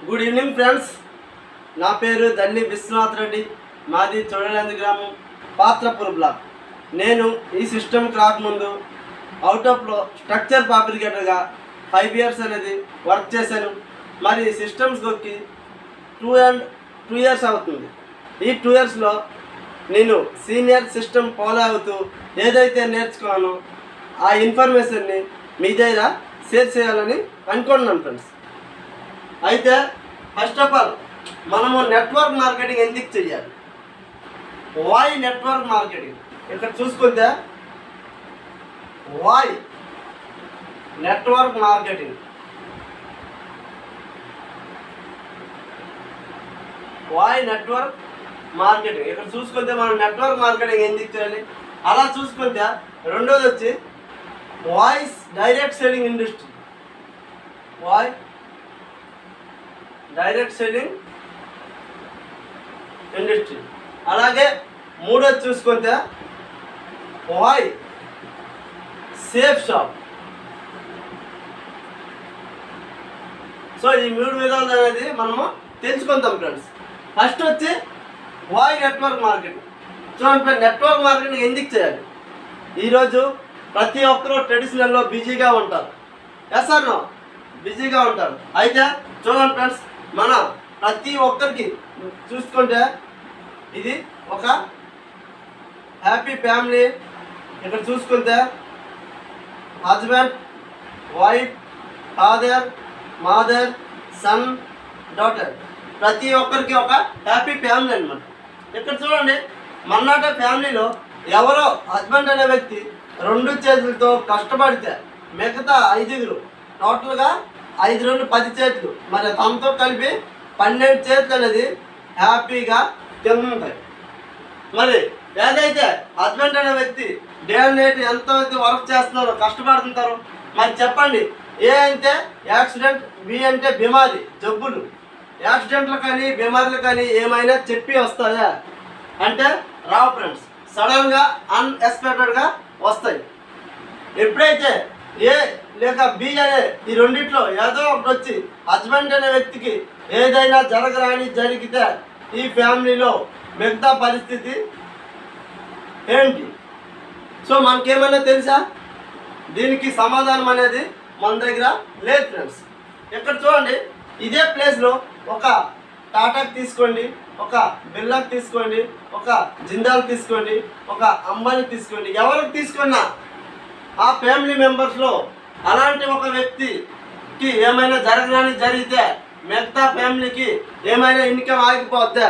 good evening friends నా పేరు దండి విశ్వనాథ్ రెడ్డి మాది చోడలంది గ్రామం పాత్రపూర్ బ్లాక్ నేను ఈ సిస్టమ్కి రాకముందు అవుట్ ఆఫ్లో స్ట్రక్చర్ ఫాబ్రికేటర్గా ఫైవ్ ఇయర్స్ అనేది వర్క్ చేశాను మరి సిస్టమ్స్కి టూ అండ్ టూ ఇయర్స్ అవుతుంది ఈ టూ ఇయర్స్లో నేను సీనియర్ సిస్టమ్ ఫాలో అవుతూ ఏదైతే నేర్చుకున్నానో ఆ ఇన్ఫర్మేషన్ని మీ దగ్గర షేర్ చేయాలని అనుకుంటున్నాను ఫ్రెండ్స్ అయితే ఫస్ట్ ఆఫ్ ఆల్ మనము నెట్వర్క్ మార్కెటింగ్ ఎందుకు చెయ్యాలి వై నెట్వర్క్ మార్కెటింగ్ ఇక్కడ చూసుకుంటే why network marketing why network marketing ఇక్కడ చూసుకుంటే మనం నెట్వర్క్ మార్కెటింగ్ ఎందుకు చేయాలి అలా చూసుకుంటే రెండోది వచ్చి voice direct selling industry why direct selling industry అలాగే మూడోది చూసుకుంటే వాయ్ సేఫ్ షాప్ సో ఈ మూడు విధాలు అనేది మనము తెలుసుకుందాం ఫ్రెండ్స్ ఫస్ట్ వచ్చి వాయ్ నెట్వర్క్ మార్కెటింగ్ చూడండి ఫ్రెండ్ నెట్వర్క్ మార్కెటింగ్ ఎందుకు చేయాలి ఈరోజు ప్రతి ఒక్కరూ ట్రెడిషనల్లో బిజీగా ఉంటారు ఎస్ సార్ నో బిజీగా ఉంటారు అయితే చూడండి ఫ్రెండ్స్ మన ప్రతి ఒక్కరికి చూసుకుంటే ఇది ఒక హ్యాపీ ఫ్యామిలీ ఇక్కడ చూసుకుంటే husband wife father mother son daughter ప్రతి ఒక్కరికి ఒక హ్యాపీ ఫ్యామిలీ అనమాట ఇక్కడ చూడండి మన్నాట ఫ్యామిలీలో ఎవరో హస్బెండ్ అనే వ్యక్తి రెండు చేతులతో కష్టపడితే మిగతా ఐదుగురు టోటల్గా ఐదు రెండు పది చేతులు మరి తనతో కలిపి పన్నెండు చేతులు అనేది హ్యాపీగా తింటాయి మరి ఏదైతే హస్బెండ్ అనే వ్యక్తి డే అండ్ నైట్ ఎంతో మంది వర్క్ చేస్తున్నారో కష్టపడుతుంటారు మరి చెప్పండి ఏ అంటే యాక్సిడెంట్ బి అంటే బిమారి జబ్బులు యాక్సిడెంట్లు కానీ బిమారీలు కానీ ఏమైనా చెప్పి వస్తాయా అంటే రావు ఫ్రెండ్స్ సడన్గా అన్ఎక్స్పెక్టెడ్గా వస్తాయి ఎప్పుడైతే ఏ లేక బి అనే ఈ రెండిట్లో ఏదో ఒకటి వచ్చి హస్బెండ్ అనే వ్యక్తికి ఏదైనా జరగరాని జరిగితే ఈ ఫ్యామిలీలో మిగతా పరిస్థితి ఏంటి సో మనకేమైనా తెలుసా దీనికి సమాధానం అనేది మన దగ్గర లేదు ఫ్రెండ్స్ ఇక్కడ చూడండి ఇదే ప్లేస్లో ఒక టాటాకి తీసుకోండి ఒక బిర్లాకి తీసుకోండి ఒక జిందాల్ తీసుకోండి ఒక అంబానీ తీసుకోండి ఎవరికి తీసుకున్నా ఆ ఫ్యామిలీ మెంబర్స్లో అలాంటి ఒక వ్యక్తికి ఏమైనా జరగడానికి జరిగితే మిగతా ఫ్యామిలీకి ఏమైనా ఇన్కమ్ ఆగిపోద్దా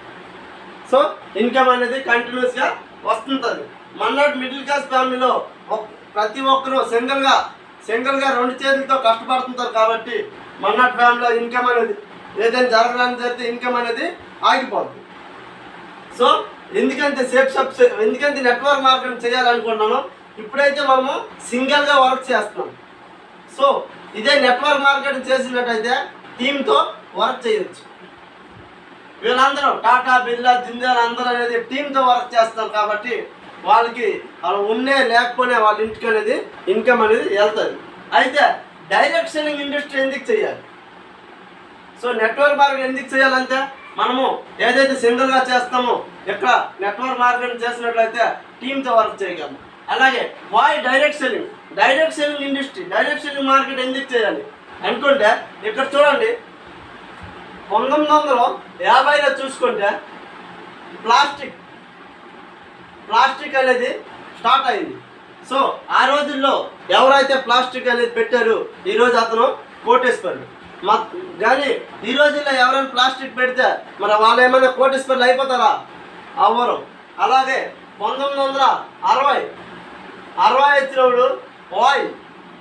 సో ఇన్కమ్ అనేది కంటిన్యూస్గా వస్తుంటుంది మన్నాడు మిడిల్ క్లాస్ ఫ్యామిలీలో ఒక్- ప్రతి ఒక్కరూ సింగిల్గా సింగిల్గా రెండు చేతులతో కష్టపడుతుంటారు కాబట్టి మన్నాడు ఫ్యామిలీలో ఇన్కమ్ అనేది ఏదైనా జరగడానికి జరిగితే ఇన్కమ్ అనేది ఆగిపోతుంది సో ఎందుకంటే సేఫ్ షాప్ ఎందుకంటే నెట్వర్క్ మార్కెటింగ్ చేయాలనుకుంటున్నాను ఇప్పుడైతే మనము సింగిల్గా వర్క్ చేస్తున్నాం సో ఇదే నెట్వర్క్ మార్కెటింగ్ చేసినట్టయితే టీంతో వర్క్ చేయొచ్చు వీళ్ళందరూ టాటా బిర్లా జిందాల్ అందరూ అనేది టీంతో వర్క్ చేస్తారు కాబట్టి వాళ్ళకి వాళ్ళు ఉన్నే లేకపోయినా వాళ్ళ ఇంటికి అనేది ఇన్కమ్ అనేది వెళ్తుంది అయితే డైరెక్ట్ సెల్లింగ్ ఇండస్ట్రీ ఎందుకు చేయాలి సో నెట్వర్క్ మార్కెట్ ఎందుకు చేయాలంటే మనము ఏదైతే సింగిల్గా చేస్తామో ఇక్కడ నెట్వర్క్ మార్కెట్ చేసినట్లయితే టీంతో వర్క్ చేయగలము అలాగే why direct selling direct selling industry direct selling market ఎందుకు చేయాలి అనుకుంటే ఇక్కడ చూడండి పంతొమ్మిది వందల యాభైలో చూసుకుంటే ప్లాస్టిక్ ప్లాస్టిక్ అనేది స్టార్ట్ అయింది సో ఆ రోజుల్లో ఎవరైతే ప్లాస్టిక్ అనేది పెట్టారో ఈరోజు అతను కోటేశ్వరుడు మా కానీ ఈ రోజుల్లో ఎవరైనా ప్లాస్టిక్ పెడితే మరి వాళ్ళు ఏమైనా కోటేశ్వరులు అయిపోతారా అవ్వరు అలాగే పంతొమ్మిది వందల అరవై అరవై వచ్చినప్పుడు ఆయిల్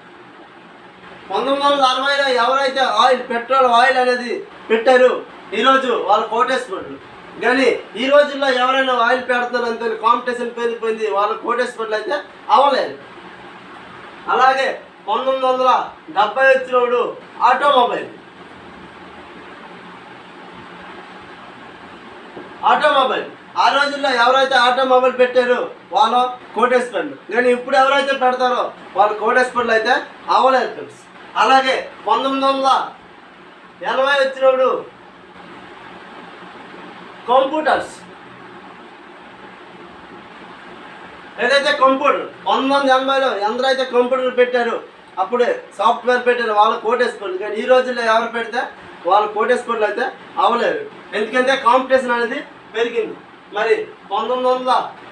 పంతొమ్మిది వందల అరవైలో ఎవరైతే ఆయిల్ పెట్రోల్ ఆయిల్ అనేది పెట్టారు ఈరోజు వాళ్ళు కోటేశ్వరులు కానీ ఈ రోజుల్లో ఎవరైనా ఆయిల్ పెడుతున్నారు అంతే కాంపిటీషన్ పెరిగిపోయింది వాళ్ళు కోటేశ్వరులు అయితే అవ్వలేదు అలాగే పంతొమ్మిది వందల డెబ్బై వచ్చినప్పుడు ఆటోమొబైల్ ఆటోమొబైల్ ఆ రోజుల్లో ఎవరైతే ఆటోమొబైల్ పెట్టారో వాళ్ళు కోటేశ్వరులు కానీ ఇప్పుడు ఎవరైతే పెడతారో వాళ్ళు కోటేశ్వరులు అయితే అవ్వలేదు ఫ్రెండ్స్ అలాగే పంతొమ్మిది వందల ఎనభై వచ్చినప్పుడు కంప్యూటర్స్ ఏదైతే కంప్యూటర్ పంతొమ్మిది వందల ఎనభైలో ఎందరైతే కంప్యూటర్ పెట్టారు అప్పుడే సాఫ్ట్వేర్ పెట్టారు వాళ్ళ కోటేసుకోండి కానీ ఈ రోజుల్లో ఎవరు పెడితే వాళ్ళ కోటేసుకోండి అయితే అవ్వలేరు ఎందుకంటే కాంపిటీషన్ అనేది పెరిగింది మరి పంతొమ్మిది వందల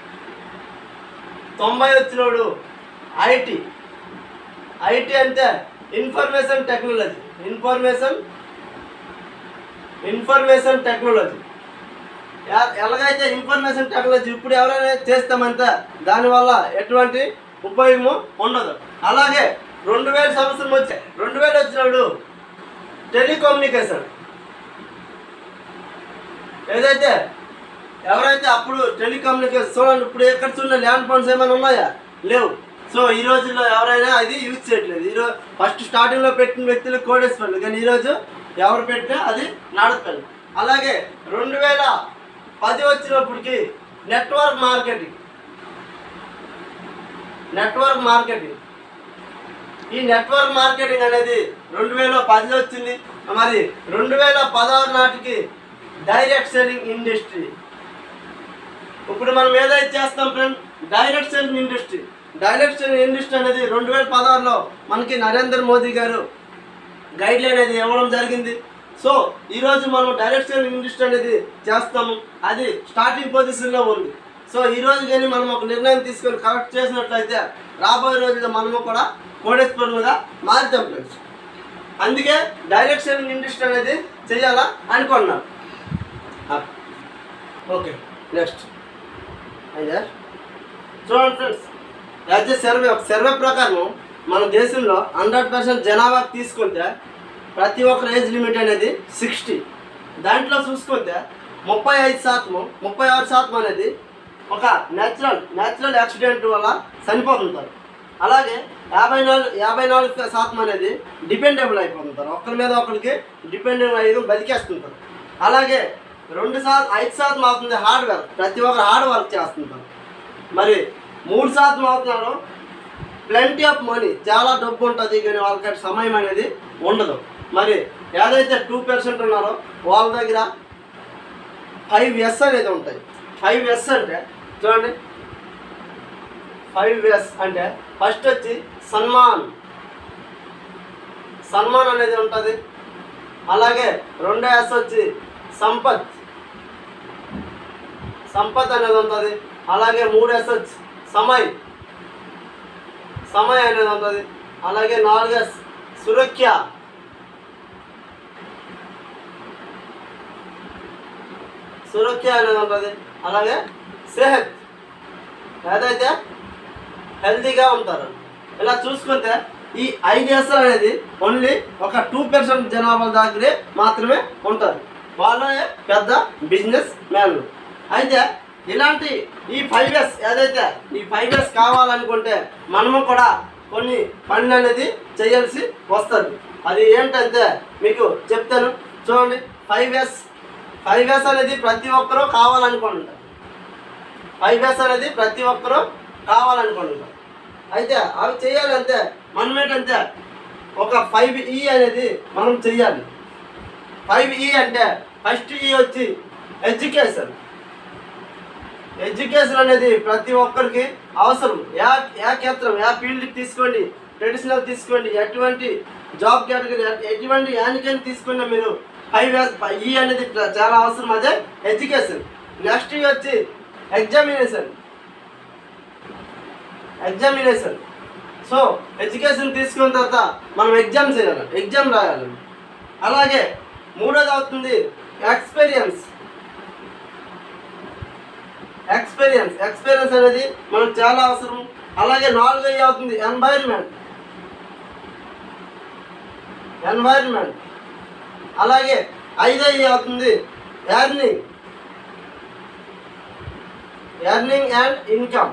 తొంభై వచ్చినప్పుడు ఐటీ ఐటీ అంటే information technology information information technology ఎ- ఎలాగైతే ఇన్ఫర్మేషన్ టెక్నాలజీ ఇప్పుడు ఎవరైనా చేస్తామంటే దానివల్ల ఎటువంటి ఉపయోగము ఉండదు అలాగే రెండు వేల సంవత్సరం వచ్చాయి రెండు వేలు వచ్చినప్పుడు టెలికమ్యూనికేషన్ ఏదైతే ఎవరైతే అప్పుడు టెలికమ్యూనికేషన్ చూడండి ఇప్పుడు ఎక్కడ చూడండి ల్యాండ్ ఫోన్స్ ఏమైనా ఉన్నాయా లేవు సో ఈ రోజుల్లో ఎవరైనా అది యూజ్ చేయట్లేదు ఈరోజు ఫస్ట్ స్టార్టింగ్లో పెట్టిన వ్యక్తులు కోడేశ్వర్లు కానీ ఈరోజు ఎవరు పెట్టినా అది నడుస్తుంది అలాగే రెండు వేల పది వచ్చినప్పటికి నెట్వర్క్ మార్కెటింగ్ నెట్వర్క్ మార్కెటింగ్ ఈ నెట్వర్క్ మార్కెటింగ్ అనేది రెండు వేల పదిలో వచ్చింది మరి రెండు వేల పదహారు నాటికి డైరెక్ట్ సెల్లింగ్ ఇండస్ట్రీ ఇప్పుడు మనం ఏదైతే చేస్తాం friend direct selling industry direct selling industry అనేది రెండు వేల పదహారులో మనకి నరేంద్ర మోదీ గారు గైడ్ లైన్ అనేది ఇవ్వడం జరిగింది సో ఈరోజు మనం డైరెక్ట్ సెల్లింగ్ ఇండస్ట్రీ అనేది చేస్తాము అది స్టార్టింగ్ పొజిషన్లో ఉంది సో ఈ రోజు కానీ మనం ఒక నిర్ణయం తీసుకొని కరెక్ట్ చేసినట్లయితే రాబోయే రోజుల్లో మనము కూడా కోడేశ్వరులుగా మారుతాం ఫ్రెండ్స్ అందుకే డైరెక్ట్ సెల్లింగ్ ఇండస్ట్రీ అనేది చేయాలా అనుకున్నాం ఓకే నెక్స్ట్ అయ్యా చూడండి ఫ్రెండ్స్ యాజ్ ఎ సర్వే ఒక సర్వే ప్రకారం మన దేశంలో హండ్రెడ్ పర్సెంట్ జనాభా తీసుకుంటే ప్రతి ఒక్కరి ఏజ్ లిమిట్ అనేది సిక్స్టీ దాంట్లో చూసుకుంటే ముప్పై ఐదు శాతము ముప్పై ఆరు శాతం అనేది ఒక న్యాచురల్ న్యాచురల్ యాక్సిడెంట్ వల్ల చనిపోతుంటారు అలాగే యాభై నాలుగు యాభై నాలుగు శాతం అనేది డిపెండబుల్ అయిపోతుంటారు ఒకరి మీద ఒకరికి డిపెండబుల్ అయ్యి బతికేస్తుంటారు అలాగే రెండు శాతం ఐదు శాతం అవుతుంది హార్డ్వేర్ ప్రతి ఒక్కరు హార్డ్ వర్క్ చేస్తుంటారు మరి మూడు శాతం అవుతున్నారు ప్lenty ఆఫ్ మనీ చాలా డబ్బు ఉంటుంది కానీ వాళ్ళకి సమయం అనేది ఉండదు మరి ఏదైతే టూ పర్సెంట్ ఉన్నారో వాళ్ళ దగ్గర ఫైవ్ ఎస్ అనేది ఉంటాయి ఫైవ్ ఎస్ అంటే చూడండి ఫైవ్ ఎస్ అంటే ఫస్ట్ వచ్చి సన్మాన్ సన్మాన్ అనేది ఉంటుంది అలాగే రెండో ఎస్ వచ్చి సంపత్ సంపత్ అనేది ఉంటుంది అలాగే మూడు ఎస్ వచ్చి సమయ్ సమయ అనేది ఉంటుంది అలాగే నాలుగు ఎస్ సురక్ష సురక్ష అనేది ఉంటుంది అలాగే సెహత్ ఏదైతే హెల్తీగా ఉంటారు ఇలా చూసుకుంటే ఈ ఐదు ఎస్ అనేది ఓన్లీ ఒక టూ పర్సెంట్ జనాభా దగ్గరే మాత్రమే ఉంటారు వాళ్ళే పెద్ద బిజినెస్ మ్యాన్లు అయితే ఇలాంటి ఈ ఫైవ్ ఇయర్స్ ఏదైతే ఈ ఫైవ్ ఇయర్స్ కావాలనుకుంటే మనము కూడా కొన్ని పనులు అనేది చేయాల్సి వస్తుంది అది ఏంటంటే మీకు చెప్తాను చూడండి ఫైవ్ ఇయర్స్ ఫైవ్ ఇయర్స్ అనేది ప్రతి ఒక్కరూ కావాలనుకుంటారు ఫైవ్ ఇయర్స్ అనేది ప్రతి ఒక్కరూ కావాలనుకుంటున్నారు అయితే అవి చేయాలంటే మనం ఏంటంటే ఒక ఫైవ్ ఈ అనేది మనం చెయ్యాలి ఫైవ్ ఈ అంటే ఫస్ట్ ఈ వచ్చి ఎడ్యుకేషన్ ఎడ్యుకేషన్ అనేది ప్రతి ఒక్కరికి అవసరం యా యా క్షేత్రం యా ఫీల్డ్ తీసుకోండి ట్రెడిషనల్ తీసుకోండి ఎటువంటి జాబ్ కేటగిరీ ఎటువంటి యానికైనా తీసుకున్నా మీరు ఫైవ్ ఇయర్స్ ఈ అనేది ప్ర- చాలా అవసరం అదే ఎడ్యుకేషన్ నెక్స్ట్ వచ్చి ఎగ్జామినేషన్ ఎగ్జామినేషన్ సో ఎడ్యుకేషన్ తీసుకున్న తర్వాత మనం ఎగ్జామ్ చేయాలి ఎగ్జామ్ రాయాలి అలాగే మూడోది అవుతుంది ఎక్స్పీరియన్స్ ఎక్స్పీరియన్స్ ఎక్స్పీరియన్స్ అనేది మనకు చాలా అవసరం అలాగే నాలుగైదు అవుతుంది ఎన్వైర్న్మెంట్ ఎన్వైర్న్మెంట్ అలాగే ఐదైదు అవుతుంది ఎర్నింగ్ ఎర్నింగ్ అండ్ ఇన్కమ్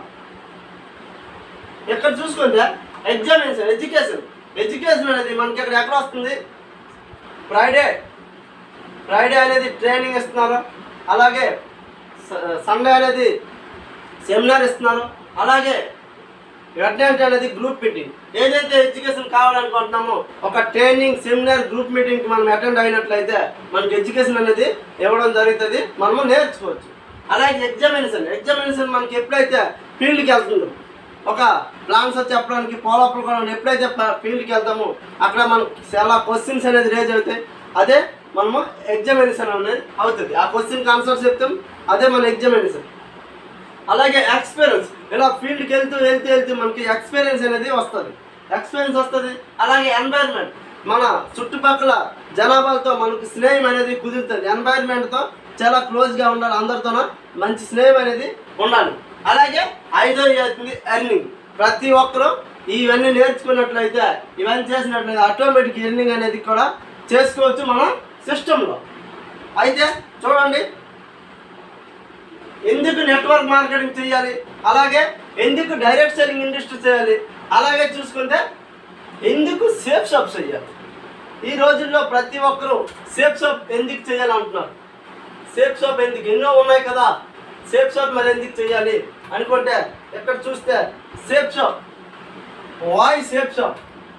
ఇక్కడ చూసుకుంటే ఎగ్జామినేషన్ ఎడ్యుకేషన్ ఎడ్యుకేషన్ అనేది మనకి ఇక్కడ ఎక్కడ వస్తుంది ఫ్రైడే ఫ్రైడే అనేది ట్రైనింగ్ ఇస్తున్నారు అలాగే స- సండే అనేది సెమినార్ ఇస్తున్నారు అలాగే అటెండ్ అనేది గ్రూప్ మీటింగ్ ఏదైతే ఎడ్యుకేషన్ కావాలనుకుంటున్నామో ఒక ట్రైనింగ్ సెమినార్ గ్రూప్ మీటింగ్ మనం అటెండ్ అయినట్లయితే మనకి ఎడ్యుకేషన్ అనేది ఇవ్వడం జరుగుతుంది మనము నేర్చుకోవచ్చు అలాగే ఎగ్జామినేషన్ ఎగ్జామినేషన్ మనకి ఎప్పుడైతే ఫీల్డ్కి వెళ్తుందో ఒక ప్లాన్స్ చెప్పడానికి ఫాలోఅప్ కూడా ఎప్పుడైతే ఫీల్డ్కి వెళ్తామో అక్కడ మనకి చాలా క్వశ్చన్స్ అనేది రేజ్ అవుతాయి అదే మనము ఎగ్జామినేషన్ అనేది అవుతుంది ఆ క్వశ్చన్కి ఆన్సర్ చెప్తాం అదే మన ఎగ్జామినేషన్ అలాగే ఎక్స్పీరియన్స్ ఇలా ఫీల్డ్కి వెళ్తూ వెళ్తూ వెళ్తూ మనకి ఎక్స్పీరియన్స్ అనేది వస్తుంది ఎక్స్పీరియన్స్ వస్తుంది అలాగే ఎన్వైర్న్మెంట్ మన చుట్టుపక్కల జనాభాలతో మనకు స్నేహం అనేది కుదురుతుంది ఎన్వైర్న్మెంట్తో చాలా క్లోజ్గా ఉండాలి అందరితోన మంచి స్నేహం అనేది ఉండాలి అలాగే ఐదో అవుతుంది ఎర్నింగ్ ప్రతి ఒక్కరూ ఇవన్నీ నేర్చుకున్నట్లయితే ఇవన్నీ చేసినట్లయితే ఆటోమేటిక్ ఎర్నింగ్ అనేది కూడా చేసుకోవచ్చు మన సిస్టంలో అయితే చూడండి ఎందుకు నెట్వర్క్ మార్కెటింగ్ చేయాలి అలాగే ఎందుకు డైరెక్ట్ సెల్లింగ్ ఇండస్ట్రీ చేయాలి అలాగే చూసుకుంటే ఎందుకు సేఫ్ షాప్ చేయాలి ఈ రోజుల్లో ప్రతి ఒక్కరూ సేఫ్ షాప్ ఎందుకు చేయాలి అంటున్నారు సేఫ్ షాప్ ఎందుకు ఎన్నో ఉన్నాయి కదా సేఫ్ షాప్ మరి ఎందుకు చేయాలి అనుకుంటే ఎక్కడ చూస్తే safe shop why safe shop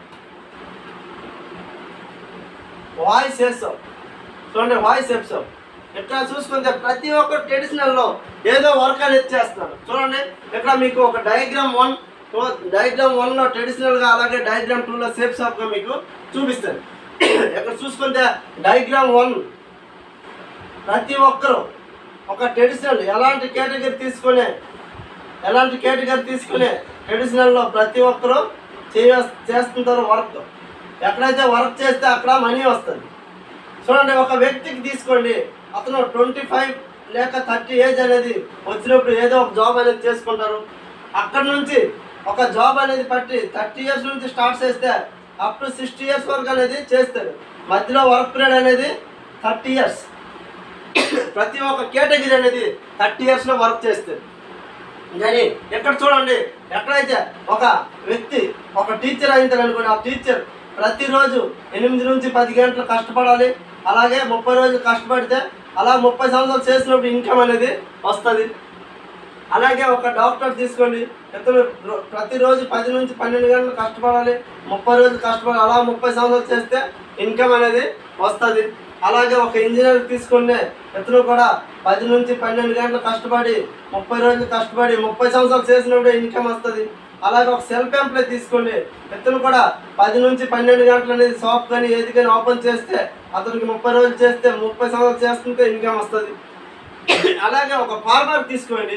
why safe shop చూడండి వాయ్ సేఫ్ షాప్ ఇక్కడ చూసుకుంటే ప్రతి ఒక్క ట్రెడిషనల్లో ఏదో వర్క్ అనేది చేస్తారు చూడండి ఇక్కడ మీకు ఒక డయాగ్రామ్ వన్ డయాగ్రామ్ వన్లో ట్రెడిషనల్గా అలాగే డయాగ్రామ్ టూలో సేఫ్ షాప్గా మీకు చూపిస్తాను ఇక్కడ చూసుకుంటే డయాగ్రామ్ వన్ ప్రతి ఒక్కరు ఒక ట్రెడిషనల్ ఎలాంటి కేటగిరీ తీసుకునే ఎలాంటి కేటగిరీ తీసుకునే ట్రెడిషనల్లో ప్రతి ఒక్కరు చేయ చేస్తుంటారు వర్క్ ఎక్కడైతే వర్క్ చేస్తే అక్కడ మనీ వస్తుంది చూడండి ఒక వ్యక్తికి తీసుకోండి అతను ట్వంటీ ఫైవ్ లేక థర్టీ ఏజ్ అనేది వచ్చినప్పుడు ఏదో ఒక జాబ్ అనేది చేసుకుంటారు అక్కడ నుంచి ఒక జాబ్ అనేది పట్టి థర్టీ ఇయర్స్ నుంచి స్టార్ట్ చేస్తే అప్ టు సిక్స్టీ ఇయర్స్ వరకు అనేది చేస్తారు మధ్యలో వర్క్ పీరియడ్ అనేది థర్టీ ఇయర్స్ ప్రతి ఒక్క కేటగిరీ అనేది థర్టీ ఇయర్స్లో వర్క్ చేస్తారు కానీ ఎక్కడ చూడండి ఎక్కడైతే ఒక వ్యక్తి ఒక టీచర్ అయింటారు అనుకోండి ఆ టీచర్ ప్రతిరోజు ఎనిమిది నుంచి పది గంటలు కష్టపడాలి అలాగే ముప్పై రోజులు కష్టపడితే అలా ముప్పై సంవత్సరాలు చేసినప్పుడు ఇన్కమ్ అనేది వస్తుంది అలాగే ఒక డాక్టర్ తీసుకోండి ఇతను రో- ప్రతిరోజు పది నుంచి పన్నెండు గంటలు కష్టపడాలి ముప్పై రోజులు కష్టపడాలి అలా ముప్పై సంవత్సరాలు చేస్తే ఇన్కమ్ అనేది వస్తుంది అలాగే ఒక ఇంజనీర్ తీసుకుంటే ఇతను కూడా పది నుంచి పన్నెండు గంటలు కష్టపడి ముప్పై రోజులు కష్టపడి ముప్పై సంవత్సరాలు చేసినప్పుడు ఇన్కమ్ వస్తుంది అలాగే ఒక సెల్ఫ్ ఎంప్లాయ్ తీసుకోండి ఇతను కూడా పది నుంచి పన్నెండు గంటలు అనేది షాప్ కానీ ఏది కానీ ఓపెన్ చేస్తే అతనికి ముప్పై రోజులు చేస్తే ముప్పై సంవత్సరాలు చేస్తుంటే ఇన్కమ్ వస్తుంది అలాగే ఒక ఫార్మర్ తీసుకోండి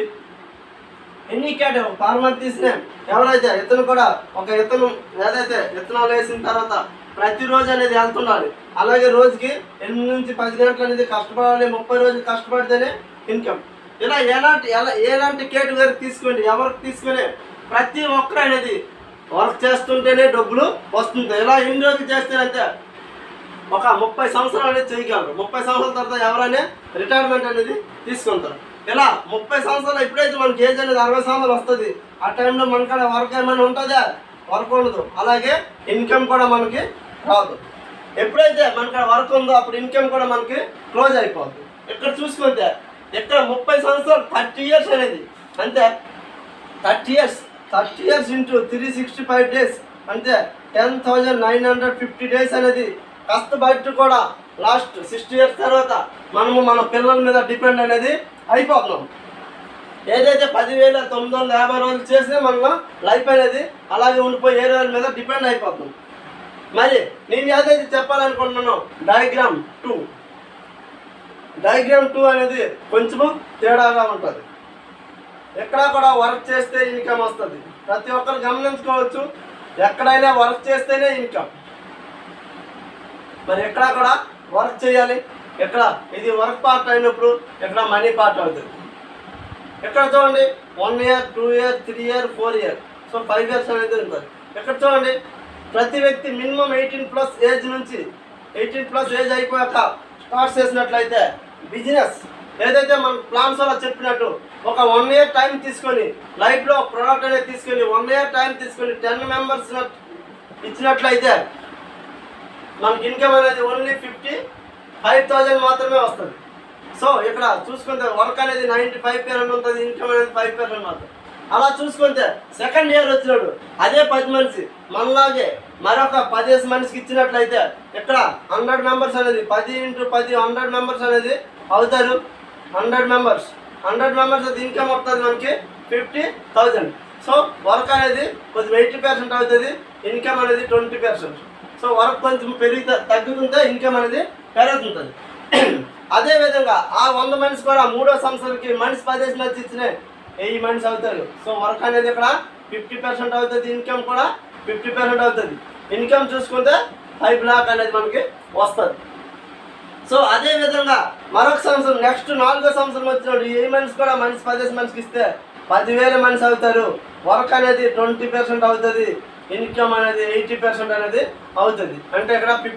ఎన్ని క్యాట్ ఫార్మర్ తీసిన ఎవరైతే ఇతను కూడా ఒక ఇతను ఏదైతే ఇత్తనాలు వేసిన తర్వాత ప్రతిరోజు అనేది వెళ్తుండాలి అలాగే రోజుకి ఎనిమిది నుంచి పది గంటలు అనేది కష్టపడాలి ముప్పై రోజులు కష్టపడితేనే ఇన్కమ్ ఇలా ఎలాంటి ఎలా ఎలాంటి కేటగిరీ తీసుకోండి ఎవరికి తీసుకొని ప్రతి ఒక్కరు అనేది వర్క్ చేస్తుంటేనే డబ్బులు వస్తుంది ఇలా ఎన్ని రోజులు చేస్తేనంటే ఒక ముప్పై సంవత్సరాలు అనేది చేయగలరు ముప్పై సంవత్సరాల తర్వాత ఎవరైనా రిటైర్మెంట్ అనేది తీసుకుంటారు ఇలా ముప్పై సంవత్సరాలు ఎప్పుడైతే మనకి ఏజ్ అనేది అరవై సంవత్సరాలు వస్తుంది ఆ టైంలో మనకాడ వర్క్ ఏమైనా ఉంటుందా వర్క్ ఉండదు అలాగే ఇన్కమ్ కూడా మనకి రాదు ఎప్పుడైతే మనకాడ వర్క్ ఉందో అప్పుడు ఇన్కమ్ కూడా మనకి క్లోజ్ అయిపోతుంది ఇక్కడ చూసుకుంటే ఇక్కడ ముప్పై సంవత్సరాలు థర్టీ ఇయర్స్ అనేది అంతే thirty years thirty years into three sixty five days అంటే ten thousand nine hundred fifty days అనేది కష్టపడి కూడా లాస్ట్ సిక్స్టీ ఇయర్స్ తర్వాత మనము మన పిల్లల మీద డిపెండ్ అనేది అయిపోతున్నాం ఏదైతే పదివేల తొమ్మిది వందల యాభై రోజులు చేస్తే మనం లైఫ్ అనేది అలాగే ఉండిపోయి ఏ రోజుల మీద డిపెండ్ అయిపోతున్నాం మరి నేను ఏదైతే చెప్పాలనుకుంటున్నానో డయాగ్రామ్ టూ డయాగ్రామ్ టూ అనేది కొంచెము తేడాగా ఉంటుంది ఎక్కడ కూడా వర్క్ చేస్తే ఇన్కమ్ వస్తుంది ప్రతి ఒక్కరు గమనించుకోవచ్చు ఎక్కడైనా వర్క్ చేస్తేనే ఇన్కమ్ మరి ఎక్కడ కూడా వర్క్ చేయాలి ఎక్కడ ఇది వర్క్ పార్ట్ అయినప్పుడు ఎక్కడ మనీ పార్ట్ అవుతుంది ఎక్కడ చూడండి one year two year three year four year so five years అనేది ఉంటుంది ఎక్కడ చూడండి ప్రతి వ్యక్తి మినిమం ఎయిటీన్ ప్లస్ ఏజ్ నుంచి ఎయిటీన్ ప్లస్ ఏజ్ అయిపోయాక స్టార్ట్ చేసినట్లయితే బిజినెస్ ఏదైతే మన ప్లాన్స్ అలా చెప్పినట్టు ఒక వన్ ఇయర్ టైం తీసుకొని లైఫ్లో ప్రోడక్ట్ అనేది తీసుకొని వన్ ఇయర్ టైం తీసుకొని టెన్ మెంబర్స్ ఇచ్చినట్లయితే మనకి ఇన్కమ్ అనేది ఓన్లీ ఫిఫ్టీ ఫైవ్ థౌజండ్ మాత్రమే వస్తుంది సో ఇక్కడ చూసుకుంటే వర్క్ అనేది నైంటీ ఫైవ్ పర్సెంట్ ఉంటుంది ఇన్కమ్ అనేది ఫైవ్ పర్సెంట్ మాత్రం అలా చూసుకుంటే సెకండ్ ఇయర్ వచ్చినాడు అదే పది మనిషి మనలాగే మరొక పదిహేను మనిషికి ఇచ్చినట్లయితే ఇక్కడ హండ్రెడ్ మెంబర్స్ అనేది పది ఇంటూ పది హండ్రెడ్ మెంబర్స్ అనేది అవుతారు హండ్రెడ్ మెంబర్స్ హండ్రెడ్ మెంబర్స్ అది ఇన్కమ్ వస్తుంది మనకి ఫిఫ్టీ థౌజండ్ సో వర్క్ అనేది కొంచెం ఎయిటీ పర్సెంట్ అవుతుంది ఇన్కమ్ అనేది ట్వంటీ పర్సెంట్ సో వర్క్ కొంచెం పెరిగితే తగ్గుతుంటే ఇన్కమ్ అనేది పెరుగుతుంటుంది అదే విధంగా ఆ వంద మనిషి కూడా మూడో సంవత్సరాలకి మనిషి పదిహేను మంది ఇచ్చిన వెయ్యి మనిషి అవుతారు సో వర్క్ అనేది ఇక్కడ ఫిఫ్టీ పర్సెంట్ అవుతుంది ఇన్కమ్ కూడా ఫిఫ్టీ పర్సెంట్ అవుతుంది ఇన్కమ్ చూసుకుంటే ఫైవ్ లాక్ అనేది మనకి వస్తుంది సో అదే విధంగా మరొక సంవత్సరం నెక్స్ట్ నాలుగో సంవత్సరం వచ్చినప్పుడు ఏ మనిషి కూడా మనిషి పదిహేను మనిషికి ఇస్తే పదివేల మనిషి అవుతారు వర్క్ అనేది ట్వంటీ పర్సెంట్ అవుతుంది ఇన్కమ్ అనేది ఎయిటీ పర్సెంట్ అనేది అవుతుంది అంటే ఇక్కడ